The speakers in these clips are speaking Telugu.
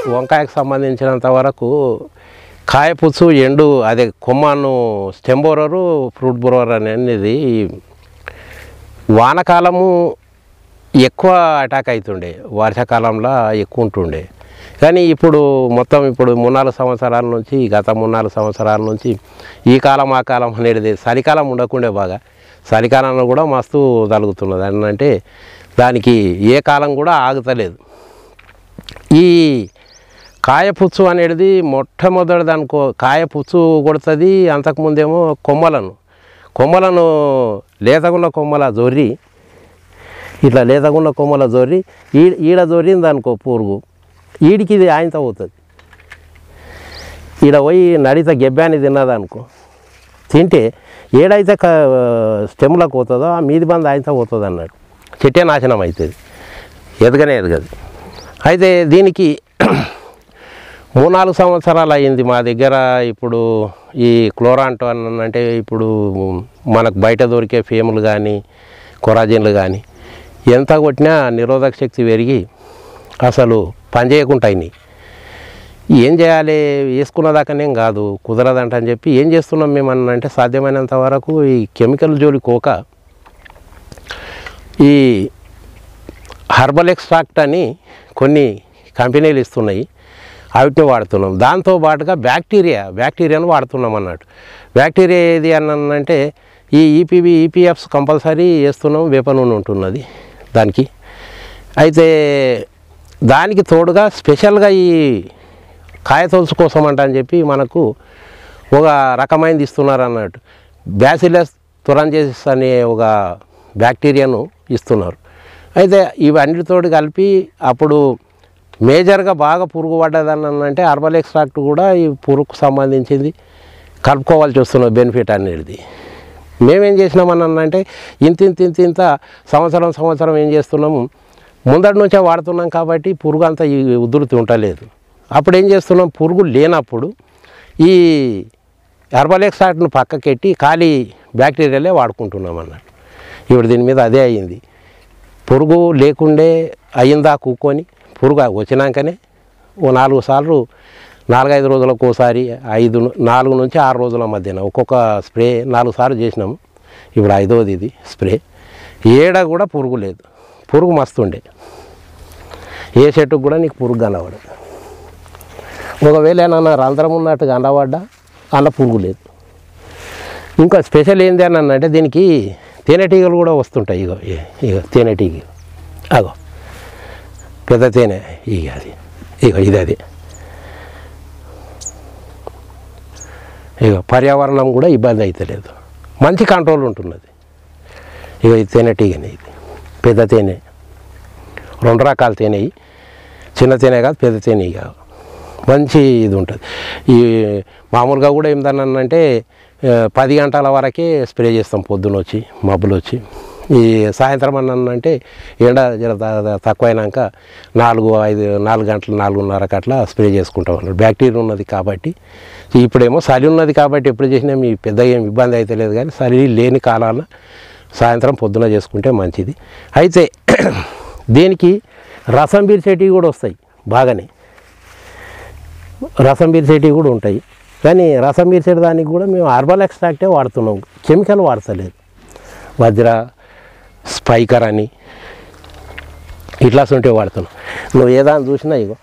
వంకాయకు సంబంధించినంత వరకు కాయపుచ్చు ఎండు అదే కొమ్మను స్టెమ్ బోరరు ఫ్రూట్ బోరర్ అనేది వానకాలము ఎక్కువ అటాక్ అవుతుండే వర్షాకాలంలో ఎక్కువ ఉంటుండే కానీ ఇప్పుడు మొత్తం ఇప్పుడు మూడు నాలుగు సంవత్సరాల నుంచి గత మూడు నాలుగు సంవత్సరాల నుంచి ఈ కాలం ఆ కాలం అనేది చలికాలం ఉండకుండే బాగా చలికాలంలో కూడా మస్తు తలుగుతున్నది అని అంటే దానికి ఏ కాలం కూడా ఆగుతలేదు ఈ కాయపుచ్చు అనేది మొట్టమొదటిది అనుకో కాయపుచ్చు కొడుతుంది అంతకుముందేమో కొమ్మలను కొమ్మలను లేతగున్న కొమ్మల జొర్రి ఇట్లా లేతగున్న కొమ్మల జొర్రి ఈ ఈడ జొర్రింది అనుకో పురుగు ఈడికి ఇది ఆయనతో అవుతుంది ఈడ పోయి నడిత గెబ్బాని తిన్నది అనుకో తింటే ఏడైతే క స్టెమ్లకు పోతుందో ఆ మీది బంద్ ఆయనతో పోతుంది అన్నాడు చెట్టే నాశనం అవుతుంది ఎదగనే ఎదగదు అయితే దీనికి మూడు నాలుగు సంవత్సరాలు అయ్యింది మా దగ్గర ఇప్పుడు ఈ క్లోరాంటో అని అంటే ఇప్పుడు మనకు బయట దొరికే ఫేములు కానీ కొరాజిన్లు కానీ ఎంత కొట్టినా నిరోధక శక్తి పెరిగి అసలు పనిచేయకుండా అయినాయి ఏం చేయాలి వేసుకున్న దాకానేం కాదు కుదరదంట అని చెప్పి ఏం చేస్తున్నాం మేము అని అంటే సాధ్యమైనంత వరకు ఈ కెమికల్ జోలి కోక ఈ హర్బల్ ఎక్స్ట్రాక్ట్ అని కొన్ని కంపెనీలు ఇస్తున్నాయి వాటిని వాడుతున్నాం దాంతో పాటుగా బ్యాక్టీరియా బ్యాక్టీరియాను వాడుతున్నాం అన్నట్టు బ్యాక్టీరియా ఏది అని అంటే ఈ ఈపీబీ ఈపీఎఫ్స్ కంపల్సరీ వేస్తున్నాం వేప నూనె ఉంటున్నది దానికి అయితే దానికి తోడుగా స్పెషల్గా ఈ కాయ తొలుసు కోసం అంట అని చెప్పి మనకు ఒక రకమైనది ఇస్తున్నారు అన్నట్టు బ్యాసిలస్ తురంజెసిస్ అనే ఒక బ్యాక్టీరియాను ఇస్తున్నారు అయితే ఇవన్నిటితోటి కలిపి అప్పుడు మేజర్గా బాగా పురుగు పడ్డదని అంటే హర్బల్ ఎక్స్ట్రాక్ట్ కూడా ఈ పురుగుకు సంబంధించింది కలుపుకోవాల్సి వస్తున్నది బెనిఫిట్ అనేది మేమేం చేసినామని అంటే ఇంత ఇంత ఇంత ఇంత సంవత్సరం సంవత్సరం ఏం చేస్తున్నాము ముందటి నుంచే వాడుతున్నాం కాబట్టి పురుగు అంతా ఈ ఉధృతి ఉండలేదు అప్పుడు ఏం చేస్తున్నాం పురుగు లేనప్పుడు ఈ హెర్బల్ ఎక్స్ట్రాక్ట్ను పక్కకెట్టి ఖాళీ బ్యాక్టీరియాలే వాడుకుంటున్నాం అన్నట్టు ఇప్పుడు దీని మీద అదే అయ్యింది పురుగు లేకుండే అయ్యిందా కూకొని పురుగు వచ్చినాకనే ఓ నాలుగు సార్లు నాలుగైదు రోజులకు ఒకసారి ఐదు ను- నాలుగు నుంచి ఆరు రోజుల మధ్యన ఒక్కొక్క స్ప్రే నాలుగు సార్లు చేసినాము ఇప్పుడు ఐదవది ఇది స్ప్రే ఏడ కూడా పురుగు లేదు పురుగు మస్తుండే ఏ చెట్టుకు కూడా నీకు పురుగు కనబడదు ఒకవేళ ఏమన్నా రంధ్రం ఉన్నట్టు కనబడ్డా అలా పురుగు లేదు ఇంకా స్పెషల్ ఏంది అని అంటే దీనికి తేనెటీగలు కూడా వస్తుంటాయి ఇగో ఇ- ఇగో తేనెటీగ అగో పెద్ద తేనె ఇక అది ఇగో ఇది అది ఇక పర్యావరణం కూడా ఇబ్బంది అవుతలేదు మంచి కంట్రోల్ ఉంటున్నది ఇక ఇది తేనెటీగనే ఇది పెద్ద తేనె రెండు రకాల తేనె ఇవి. చిన్న తేనె కాదు పెద్ద తేనె కాదు మంచి ఇది ఉంటుంది ఈ మామూలుగా కూడా ఏందనంటే ఆ, పది గంటల వరకే స్ప్రే చేస్తాం పొద్దున వచ్చి మబ్బులు వచ్చి ఈ సాయంత్రం అన్నంటే ఎండ జర త- త- తక్కువైనాక నాలుగు ఐదు నాలుగు గంటలు నాలుగున్నరకు అట్లా స్ప్రే చేసుకుంటాం అన్నమాట బ్యాక్టీరియా ఉన్నది కాబట్టి ఇప్పుడేమో చలి ఉన్నది కాబట్టి ఎప్పుడు చేసినా మీ పెద్దగా ఏం ఇబ్బంది అయితే లేదు కానీ చలి లేని కాలాన సాయంత్రం పొద్దున చేసుకుంటే మంచిది అయితే దీనికి రసం పీల్చేటివి కూడా వస్తాయి బాగానే రసం పీల్చేటివి కూడా ఉంటాయి కానీ రసం పీల్చే దానికి కూడా మేము హర్బల్ ఎక్స్ట్రాక్టే వాడుతున్నాం కెమికల్ వాడతలేదు వజ్ర స్పైకర్ అని ఇట్లా ఉంటే వాడుతున్నాం నువ్వు ఏదాన్ని చూసినా ఇగో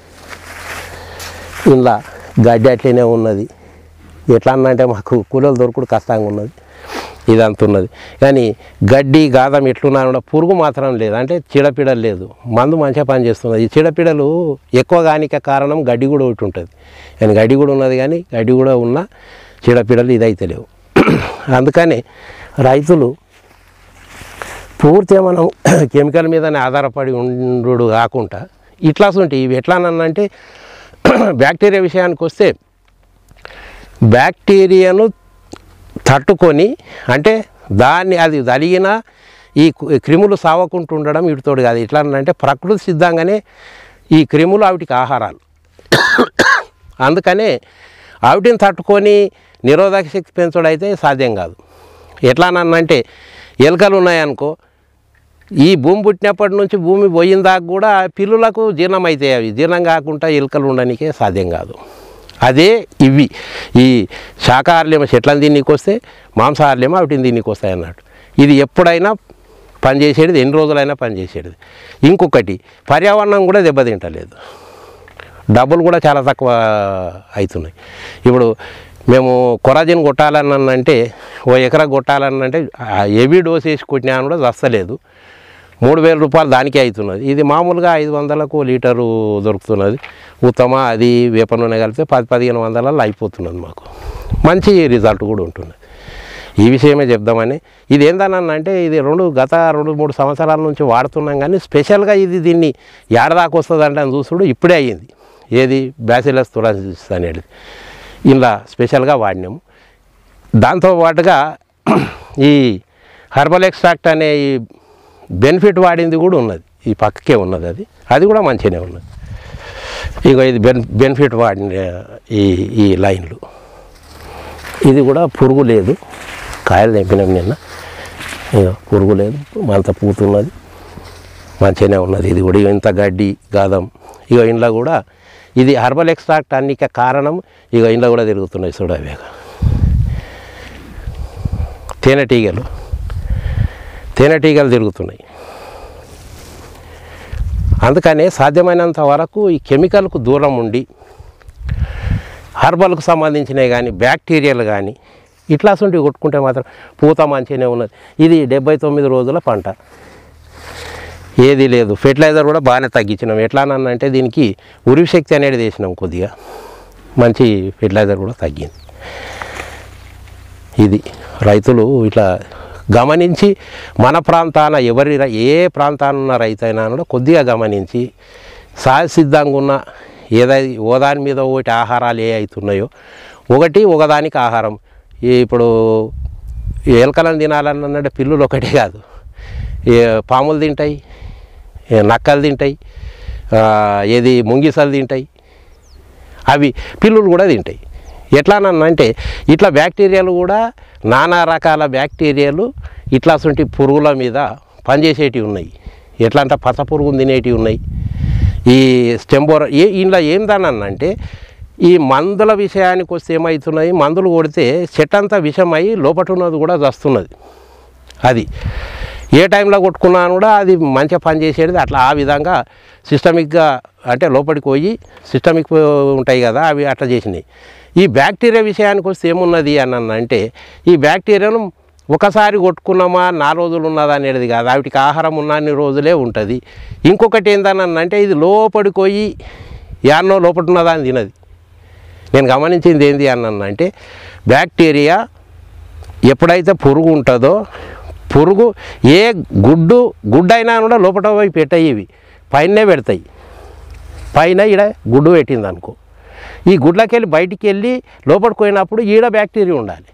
ఇంట్లో గడ్డి అట్లనే ఉన్నది ఎట్లా అన్నంటే మాకు కూలీలు దొరకడు కష్టంగా ఉన్నది ఇదంతా ఉన్నది కానీ గడ్డి గాదం ఎట్లున్నా కూడా పురుగు మాత్రం లేదు అంటే చీడపీడలు లేదు మందు మంచిగా పనిచేస్తున్నది ఈ చీడపీడలు ఎక్కువ కానిక కారణం గడ్డి కూడా ఒకటి ఉంటుంది కానీ గడ్డి కూడా ఉన్నది కానీ గడ్డి కూడా ఉన్న చీడపీడలు ఇదైతే లేవు అందుకని రైతులు పూర్తిగా మనం కెమికల్ మీదనే ఆధారపడి ఉండు కాకుండా ఇట్లా ఉంటాయి ఇవి ఎట్లానంటే బ్యాక్టీరియా విషయానికి వస్తే బ్యాక్టీరియాను తట్టుకొని అంటే దాన్ని అది తలిగిన ఈ కు- క్రిములు సావకుండా ఉండడం వీటితోటి కాదు ఎట్లా అంటే ప్రకృతి సిద్ధంగానే ఈ క్రిములు వాటికి ఆహారాలు అందుకనే వాటిని తట్టుకొని నిరోధక శక్తి పెంచడం అయితే సాధ్యం కాదు ఎట్లానంటే ఎలుకలు ఉన్నాయనుకో ఈ భూమి పుట్టినప్పటి నుంచి భూమి పోయిన దాకా కూడా పిల్లులకు జీర్ణం అవుతాయి అవి జీర్ణం కాకుండా ఎలుకలు ఉండడానికే సాధ్యం కాదు అదే ఇవి ఈ శాకాహారులేమో చెట్లను దీనికి వస్తే మాంసాహారులేమో వాటిని దీనికి వస్తాయి అన్నట్టు ఇది ఎప్పుడైనా పనిచేసేది ఎన్ని రోజులైనా పనిచేసేది ఇంకొకటి పర్యావరణం కూడా దెబ్బతింటలేదు డబ్బులు కూడా చాలా తక్కువ అవుతున్నాయి ఇప్పుడు మేము కొరాజిన్ కొట్టాలని అంటే ఓ ఎకరా కొట్టాలని అంటే హెవీ డోస్ వేసి కొట్టినా కూడా వస్తలేదు మూడు వేల రూపాయలు దానికే అవుతున్నది ఇది మామూలుగా ఐదు వందలకు లీటరు దొరుకుతున్నది ఉత్తమ అది వేప నూనె కలిపితే పది పదిహేను వందలలో అయిపోతున్నది మాకు మంచి రిజల్ట్ కూడా ఉంటుంది ఈ విషయమే చెప్దామని ఇది ఏందన్నా అంటే ఇది రెండు గత రెండు మూడు సంవత్సరాల నుంచి వాడుతున్నాం కానీ స్పెషల్గా ఇది దీన్ని ఏడదాకా వస్తుంది అంటే అని చూసుడు ఇప్పుడే అయ్యింది ఏది బ్యాసిలస్ తురాసిస్ అనేది ఇలా స్పెషల్గా వాడినాము దాంతో పాటుగా ఈ హర్బల్ ఎక్స్ట్రాక్ట్ అనే ఈ బెనిఫిట్ వాడింది కూడా ఉన్నది ఈ పక్కకే ఉన్నది అది అది కూడా మంచిగానే ఉన్నది ఇక ఇది బెన్ బెనిఫిట్ వాడిన ఈ ఈ లైన్లు ఇది కూడా పురుగు లేదు కాయలు తెంపినాం నిన్న ఇక పురుగు లేదు అంత పూతున్నది మంచిగానే ఉన్నది ఇది కూడా ఇక ఇంత గడ్డి గాదం ఇక ఇంట్లో కూడా ఇది హర్బల్ ఎక్స్ట్రాక్ట్ అన్నిక కారణం ఇక ఇంట్లో కూడా తిరుగుతున్నాయి చూడవేగ తేనెటీగలు తేనెటీగలు తిరుగుతున్నాయి అందుకనే సాధ్యమైనంత వరకు ఈ కెమికల్కు దూరం ఉండి హర్బల్కు సంబంధించినవి కానీ బ్యాక్టీరియాలు కానీ ఇట్లాంటివి కొట్టుకుంటే మాత్రం పూత మంచిగానే ఉన్నది ఇది డెబ్బై తొమ్మిది రోజుల పంట ఏది లేదు ఫెర్టిలైజర్ కూడా బాగానే తగ్గించినాం ఎట్లా అంటే దీనికి ఉరివి శక్తి అనేది వేసినాం కొద్దిగా మంచి ఫెర్టిలైజర్ కూడా తగ్గింది ఇది రైతులు ఇట్లా గమనించి మన ప్రాంతాన ఎవరి రై- ఏ ప్రాంతాన ఉన్న రైతు అయినా కూడా కొద్దిగా గమనించి సహసిద్ధంగా ఉన్న ఏదై ఓదాని మీద ఒకటి ఆహారాలు ఏ అవుతున్నాయో ఒకటి ఒకదానికి ఆహారం ఈ ఇప్పుడు ఈ ఎలకలను తినాలన్నంటే పిల్లులు ఒకటే కాదు ఏ పాములు తింటాయి ఏ నక్కలు తింటాయి ఆ, ఏది ముంగిసలు తింటాయి అవి పిల్లులు కూడా తింటాయి ఎట్లానంటే ఇట్లా బ్యాక్టీరియాలు కూడా నానా రకాల బ్యాక్టీరియాలు ఇట్లాంటి పురుగుల మీద పనిచేసేటివి ఉన్నాయి ఎట్లా అంటే పచ్చ పురుగులు తినేటివి ఉన్నాయి ఈ స్టెంబోర ఏ ఇంట్లో ఏందనంటే ఈ మందుల విషయానికి వస్తే ఏమవుతున్నాయి మందులు కొడితే చెట్టంతా విషమై లోపట ఉన్నది కూడా వస్తున్నది అది ఏ టైంలో కొట్టుకున్నా కూడా అది మంచిగా పనిచేసేది అట్లా ఆ విధంగా సిస్టమిక్గా అంటే లోపలికి పోయి సిస్టమిక్ ఉంటాయి కదా అవి అట్లా చేసినాయి ఈ బ్యాక్టీరియా విషయానికి వస్తే ఏమున్నది అని అంటే ఈ బ్యాక్టీరియాను ఒకసారి కొట్టుకున్నామా నాలుగు రోజులు ఉన్నదా అనేది కాదు వాటికి ఆహారం ఉన్నన్ని రోజులే ఉంటుంది ఇంకొకటి ఏందని అంటే ఇది లోపలికి పోయి యాన్నో లోపల ఉన్నదా అని తినది నేను గమనించింది ఏంటి అని అంటే బ్యాక్టీరియా ఎప్పుడైతే పురుగు ఉంటుందో పురుగు ఏ గుడ్డు గుడ్డు అయినా కూడా లోపల పోయి పెట్టాయి ఇవి పైనే పెడతాయి పైన ఈడ గుడ్డు పెట్టింది అనుకో ఈ గుడ్లకి వెళ్ళి బయటికి వెళ్ళి లోపలికి పోయినప్పుడు ఈడ బ్యాక్టీరియా ఉండాలి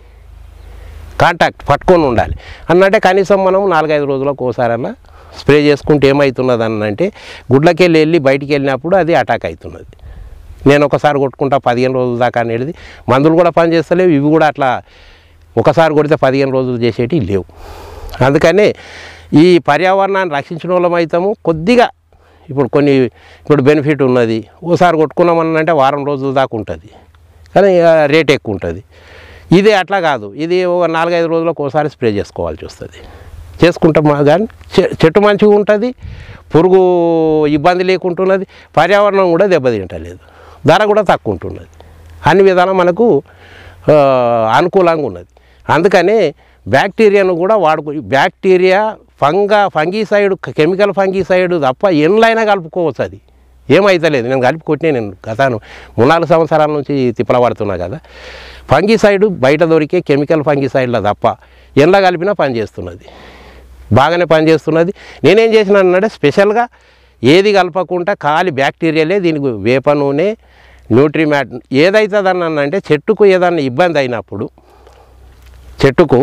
కాంటాక్ట్ పట్టుకొని ఉండాలి అన్నంటే కనీసం మనం నాలుగైదు రోజులకు ఒకసారన్నా స్ప్రే చేసుకుంటే ఏమవుతున్నది అనంటే గుడ్లకి వెళ్ళి వెళ్ళి బయటికి వెళ్ళినప్పుడు అది అటాక్ అవుతున్నది నేను ఒకసారి కొట్టుకుంటా పదిహేను రోజుల దాకా అనేది మందులు కూడా పనిచేస్తలేవు ఇవి కూడా అట్లా ఒకసారి కొడితే పదిహేను రోజులు చేసేటివి లేవు అందుకని ఈ పర్యావరణాన్ని రక్షించిన వాళ్ళం అవుతాము కొద్దిగా ఇప్పుడు కొన్ని ఇప్పుడు బెనిఫిట్ ఉన్నది ఓసారి కొట్టుకున్నామని అంటే వారం రోజుల దాకా ఉంటుంది కానీ ఇక రేట్ ఎక్కువ ఉంటుంది ఇది అట్లా కాదు ఇది ఒక నాలుగైదు రోజులకు ఒకసారి స్ప్రే చేసుకోవాల్సి వస్తుంది చేసుకుంటాం కానీ చె- చెట్టు మంచిగా ఉంటుంది పురుగు ఇబ్బంది లేకుంటున్నది పర్యావరణం కూడా దెబ్బతింటలేదు ధర కూడా తక్కువ ఉంటున్నది అన్ని విధాలా మనకు ఆ, అనుకూలంగా ఉన్నది అందుకనే బ్యాక్టీరియాను కూడా వాడుకో బ్యాక్టీరియా ఫంగా ఫంగీసైడ్ కెమికల్ ఫంగీసైడ్ తప్ప ఎన్లైనా కలుపుకోవచ్చు అది ఏమైతలేదు నేను కలిపి కొట్టినా నేను గతాను మూడు నాలుగు సంవత్సరాల నుంచి తిప్పల పడుతున్నా కదా ఫంగీసైడ్ బయట దొరికే కెమికల్ ఫంగీసైడ్ల తప్ప ఎండ్ల కలిపినా పనిచేస్తున్నది బాగానే పనిచేస్తున్నది నేనేం చేసినానంటే స్పెషల్గా ఏది కలపకుండా ఖాళీ బ్యాక్టీరియాలే దీనికి వేప నూనె న్యూట్రిమ్యాట్ ఏదవుతుందని అంటే చెట్టుకు ఏదన్నా ఇబ్బంది అయినప్పుడు చెట్టుకు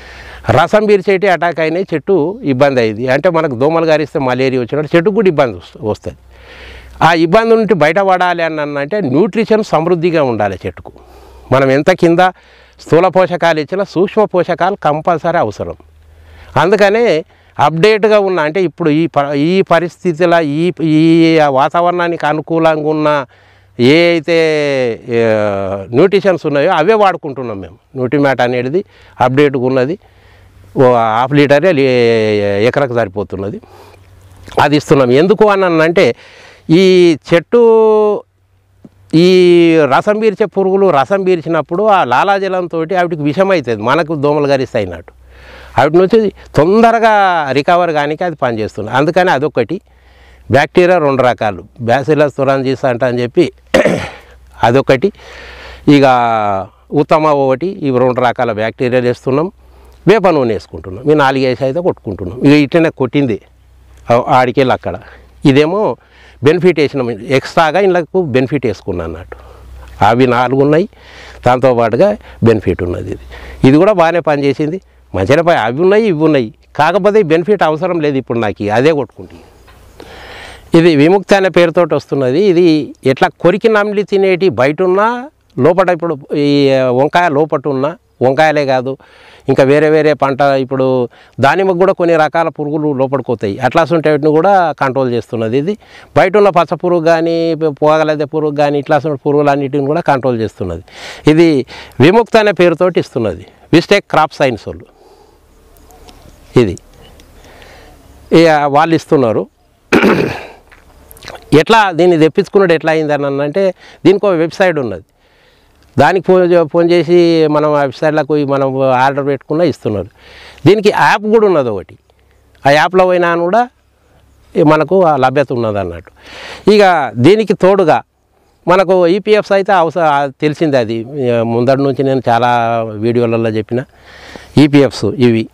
రసం పీల్చేటి అటాక్ అయినాయి చెట్టు ఇబ్బంది అయింది అంటే మనకు దోమలు గారిస్తే మలేరియా వచ్చినట్టు చెట్టుకు కూడా ఇబ్బంది వస్తు- వస్తుంది ఆ ఇబ్బంది నుండి బయటపడాలి అని అంటే న్యూట్రిషన్ సమృద్ధిగా ఉండాలి చెట్టుకు మనం ఎంత కింద స్థూల పోషకాలు ఇచ్చినా సూక్ష్మ పోషకాలు కంపల్సరీ అవసరం అందుకనే అప్డేట్గా ఉన్న అంటే ఇప్పుడు ఈ ప ఈ పరిస్థితిలో ఈ ఈ వాతావరణానికి అనుకూలంగా ఉన్న ఏ అయితే న్యూట్రిషన్స్ ఉన్నాయో అవే వాడుకుంటున్నాం మేము న్యూట్రిమ్యాట్ అనేది అప్డేట్గా ఉన్నది ఓ హాఫ్ లీటరే లీ- ఎకరకు సరిపోతున్నది అది ఇస్తున్నాం ఎందుకు అని అంటే ఈ చెట్టు ఈ రసం పీల్చే పురుగులు రసం పీల్చినప్పుడు ఆ లాలాజలంతో వాటికి విషం అవుతుంది మనకు దోమలు గరిస్తాయి అన్నట్టు వాటి నుంచి తొందరగా రికవర్ కానీ అది పనిచేస్తుంది అందుకని అదొకటి బ్యాక్టీరియా రెండు రకాలు బ్యాసిలస్ తురాంజీస్ అంట అని చెప్పి అదొకటి ఇక ఉత్తమ ఒకటి ఇవి రెండు రకాల బ్యాక్టీరియాలు వేస్తున్నాం వేప నూనె వేసుకుంటున్నాం ఈ నాలుగు వేసి అయితే కొట్టుకుంటున్నాం ఇక ఇట్లనే కొట్టింది ఆ- ఆడికెళ్ళి అక్కడ ఇదేమో బెనిఫిట్ వేసినాం ఎక్స్ట్రాగా ఇళ్ళకు బెనిఫిట్ వేసుకున్నాను అన్నట్టు అవి నాలుగు ఉన్నాయి దాంతోపాటుగా బెనిఫిట్ ఉన్నది ఇది ఇది కూడా బాగానే పనిచేసింది మంచిగా పని అవి ఉన్నాయి ఇవి ఉన్నాయి కాకపోతే ఈ బెనిఫిట్ అవసరం లేదు ఇప్పుడు నాకు అదే కొట్టుకుంటుంది ఇది విముక్తి అనే పేరుతోటి వస్తున్నది ఇది ఎట్లా కొరికి నమిలి తినేటి బయట ఉన్నా లోపల ఇప్పుడు ఈ వంకాయ లోపట ఉన్న వంకాయలే కాదు ఇంకా వేరే వేరే పంట ఇప్పుడు దానిమ్మకు కూడా కొన్ని రకాల పురుగులు లోపలికి అట్లా వాటిని కూడా కంట్రోల్ చేస్తున్నది ఇది బయట ఉన్న పచ్చ పురుగు కానీ పోగలదే పురుగు కానీ ఇట్లా పురుగులన్నిటిని కూడా కంట్రోల్ చేస్తున్నది ఇది విముక్తి అనే పేరుతోటి ఇస్తున్నది విస్టెక్ క్రాప్ సైన్స్ వాళ్ళు ఇది ఇక వాళ్ళు ఇస్తున్నారు ఎట్లా దీన్ని తెప్పించుకున్నాడు ఎట్లా అయింది అని అంటే దీనికి ఒక వెబ్సైట్ ఉన్నది దానికి ఫోన్ చే- ఫోన్ చేసి మనం ఆ వెబ్సైట్లోకి పోయి మనం ఆర్డర్ పెట్టుకున్నా ఇస్తున్నారు దీనికి యాప్ కూడా ఉన్నది ఒకటి ఆ యాప్లో పోయినా కూడా ఈ మనకు ఆ లభ్యత ఉన్నది అన్నట్టు ఇక దీనికి తోడుగా మనకు ఈపీఎఫ్స్ అయితే అవసరం తెలిసింది అది ఇక ముందటి నుంచి నేను చాలా వీడియోలలో చెప్పిన ఈపీఎఫ్స్ ఇవి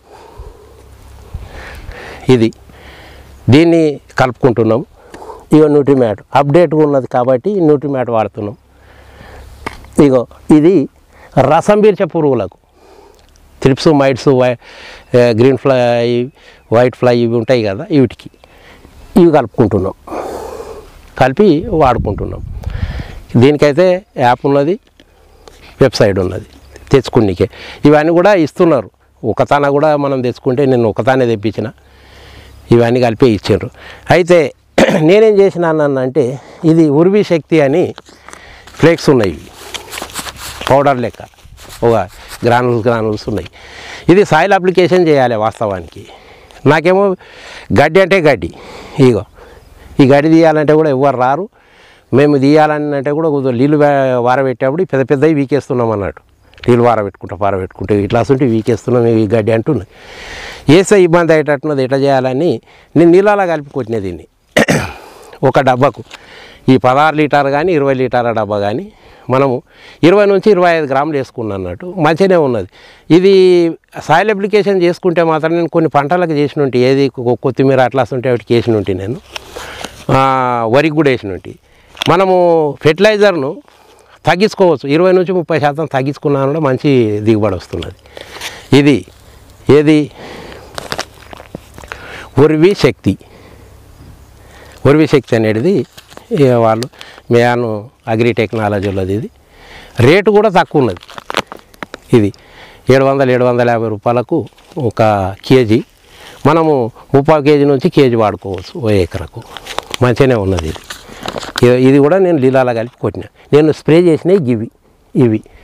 ఇది దీన్ని కలుపుకుంటున్నాం ఇగో న్యూట్రిమ్యాట్ అప్డేట్గా ఉన్నది కాబట్టి న్యూట్రిమ్యాట్ వాడుతున్నాం ఇగో ఇది రసం పీల్చే పురుగులకు త్రిప్స్ మైట్స్ వై గ్రీన్ ఫ్లై వైట్ ఫ్లై ఇవి ఉంటాయి కదా వీటికి ఇవి కలుపుకుంటున్నాం కలిపి వాడుకుంటున్నాం దీనికైతే యాప్ ఉన్నది వెబ్సైట్ ఉన్నది తెచ్చుకునికే ఇవన్నీ కూడా ఇస్తున్నారు ఒకతాన కూడా మనం తెచ్చుకుంటే నేను ఒకతానే తెప్పించిన ఇవన్నీ కలిపి ఇచ్చారు అయితే నేనేం చేసినానంటే ఇది ఉర్వి శక్తి అని ఫ్లేక్స్ ఉన్నాయి ఇవి. పౌడర్ లెక్క ఒక గ్రానుల్స్ గ్రానుల్స్ ఉన్నాయి ఇది సాయిల్ అప్లికేషన్ చేయాలి వాస్తవానికి నాకేమో గడ్డి అంటే గడ్డి ఇగో ఈ గడ్డి తీయాలంటే కూడా ఎవరు రారు మేము తీయాలని అంటే కూడా కొంచెం నీళ్ళు వే- వారబెట్టేప్పుడు పెద్ద పెద్దవి వీకేస్తున్నాం అన్నట్టు నీళ్ళు వారబెట్టుకుంటా పారబెట్టుకుంటే ఇట్లా ఉంటే వీకేస్తున్నాం ఈ గడ్డి అంటున్నాయి వేస్తే ఇబ్బంది అయ్యేటట్టున్నది ఎట్లా చేయాలని నేను నీళ్ళలా కలిపి కొట్టిన దీన్ని ఒక డబ్బాకు ఈ పదహారు లీటర్ కానీ ఇరవై లీటర్ల డబ్బా కానీ మనము ఇరవై నుంచి ఇరవై ఐదు గ్రాములు వేసుకున్నాను అన్నట్టు మంచిగానే ఉన్నది ఇది సాయిల్ అప్లికేషన్ చేసుకుంటే మాత్రం నేను కొన్ని పంటలకు చేసిన ఉంటే ఏది కొ- కొత్తిమీర అట్లా ఉంటే వాటికి వేసిన ఉంటే నేను ఆ, వరికి కూడా వేసిన ఉంటే మనము ఫెర్టిలైజర్ను తగ్గించుకోవచ్చు ఇరవై నుంచి ముప్పై శాతం తగ్గించుకున్నా కూడా మంచి దిగుబడి వస్తున్నది ఇది ఏది ఉర్వి శక్తి ఉర్వి శక్తి అనేది ఇక వాళ్ళు మేను అగ్రి టెక్నాలజీలోది ఇది రేటు కూడా తక్కువ ఉన్నది ఇది ఏడు వందల ఏడు వందల యాభై రూపాయలకు ఒక కేజీ మనము ముప్పై కేజీ నుంచి కేజీ వాడుకోవచ్చు ఓ ఎకరకు మంచిగానే ఉన్నది ఇది ఇ- ఇది కూడా నేను లీలాలా కలిపి కొట్టిన నేను స్ప్రే చేసినవి ఇవి ఇవి